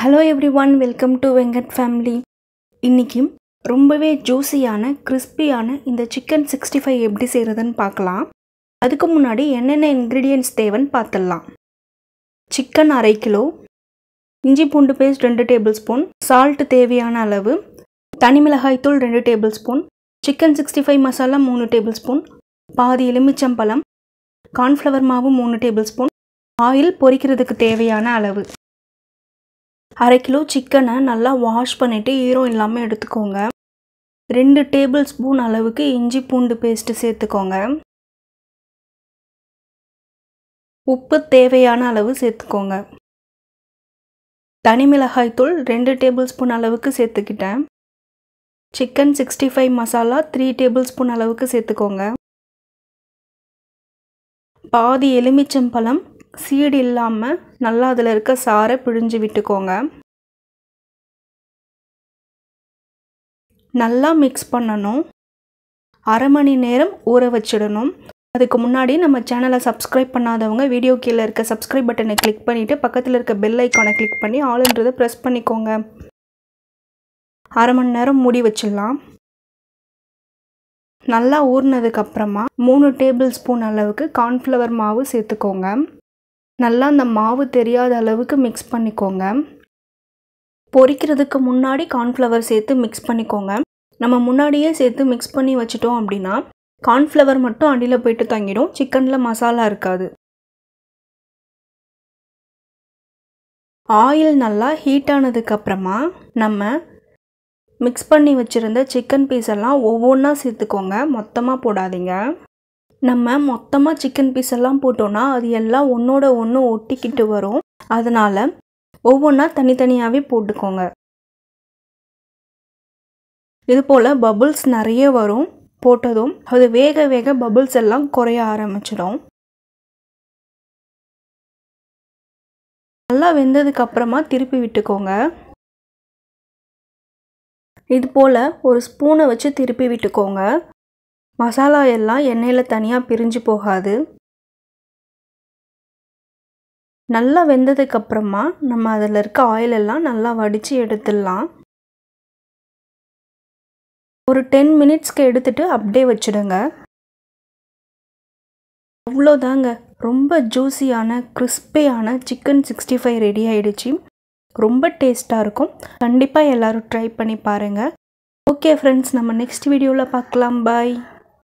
hello everyone welcome to Venkat family இன்றைக்கி ரொம்பவே ஜூஸியான கிறிஸ்பியான இந்த சிக்கன் சிக்ஸ்டி ஃபைவ் எப்படி செய்கிறதுன்னு பார்க்கலாம் அதுக்கு முன்னாடி என்னென்ன இன்க்ரீடியன்ட்ஸ் தேவைன்னு பார்த்துடலாம் சிக்கன் அரை கிலோ இஞ்சி பூண்டு பேஸ்ட் ரெண்டு டேபிள் ஸ்பூன் சால்ட்டு தேவையான அளவு தனி மிளகாய் தூள் ரெண்டு tablespoon chicken sixty five masala மூணு டேபிள் ஸ்பூன் பாதி எலுமிச்சம்பழம் கார்ன்ஃப்ளவர் மாவு மூணு டேபிள் ஸ்பூன் ஆயில் பொரிக்கிறதுக்கு தேவையான அளவு அரை கிலோ சிக்கனை நல்லா வாஷ் பண்ணிவிட்டு ஈரம் இல்லாமல் எடுத்துக்கோங்க ரெண்டு டேபிள் ஸ்பூன் அளவுக்கு இஞ்சி பூண்டு பேஸ்ட்டு சேர்த்துக்கோங்க உப்பு தேவையான அளவு சேர்த்துக்கோங்க தனி மிளகாய் தூள் ரெண்டு டேபிள் ஸ்பூன் அளவுக்கு சேர்த்துக்கிட்டேன் chicken sixty five masala three tablespoon அளவுக்கு சேர்த்துக்கோங்க பாதி எலுமிச்சம்பழம் சீடு இல்லாமல் நல்லா அதில் இருக்க சாறை பிழிஞ்சு விட்டுக்கோங்க நல்லா மிக்ஸ் பண்ணணும் அரை மணி நேரம் ஊற வச்சிடணும் அதுக்கு முன்னாடி நம்ம சேனலை சப்ஸ்கிரைப் பண்ணாதவங்க வீடியோ கீழே இருக்க சப்ஸ்கிரைப் பட்டனை கிளிக் பண்ணிவிட்டு பக்கத்தில் இருக்க பெல் ஐக்கானை கிளிக் பண்ணி ஆளுன்றதை ப்ரெஸ் பண்ணிக்கோங்க அரை மணி நேரம் மூடி வச்சிடலாம் நல்லா ஊறினதுக்கப்புறமா மூணு டேபிள் ஸ்பூன் அளவுக்கு கார்ன்ஃப்ளவர் மாவு சேர்த்துக்கோங்க நல்லா அந்த மாவு தெரியாத அளவுக்கு மிக்ஸ் பண்ணிக்கோங்க பொரிக்கிறதுக்கு முன்னாடி கார்ன்ஃப்ளவர் சேர்த்து மிக்ஸ் பண்ணிக்கோங்க நம்ம முன்னாடியே சேர்த்து மிக்ஸ் பண்ணி வச்சிட்டோம் அப்படின்னா கார்ன்ஃப்ளவர் மட்டும் அடியில் போயிட்டு தங்கிடும் சிக்கனில் மசாலா இருக்காது ஆயில் நல்லா ஹீட் ஆனதுக்கப்புறமா நம்ம மிக்ஸ் பண்ணி வச்சுருந்த சிக்கன் பீஸ் எல்லாம் ஒவ்வொன்றா சேர்த்துக்கோங்க மொத்தமாக போடாதீங்க நம்ம மொத்தமாக சிக்கன் பீஸ் எல்லாம் போட்டோன்னா அது எல்லாம் ஒன்றோட ஒன்று ஒட்டிக்கிட்டு வரும் அதனால் ஒவ்வொன்றா தனித்தனியாகவே போட்டுக்கோங்க இது போல் பபுள்ஸ் நிறைய வரும் போட்டதும் அது வேக வேக பபுள்ஸ் எல்லாம் குறைய ஆரம்பிச்சிடும் நல்லா வெந்ததுக்கு அப்புறமா திருப்பி விட்டுக்கோங்க இது போல் ஒரு ஸ்பூனை வச்சு திருப்பி விட்டுக்கோங்க மசாலா எல்லாம் எண்ணெயில் தனியாக பிரிஞ்சு போகாது நல்லா வெந்ததுக்கப்புறமா நம்ம அதில் இருக்க ஆயில் எல்லாம் நல்லா வடித்து எடுத்துடலாம் ஒரு டென் மினிட்ஸ்க்கு எடுத்துட்டு அப்படியே வச்சுடுங்க அவ்வளோதாங்க ரொம்ப ஜூஸியான கிறிஸ்பியான சிக்கன் சிக்ஸ்டி ஃபைவ் ரெடி ஆகிடுச்சு ரொம்ப டேஸ்ட்டாக இருக்கும் கண்டிப்பாக எல்லோரும் ட்ரை பண்ணி பாருங்கள் ஓகே ஃப்ரெண்ட்ஸ் நம்ம நெக்ஸ்ட் வீடியோவில் பார்க்கலாம் பாய்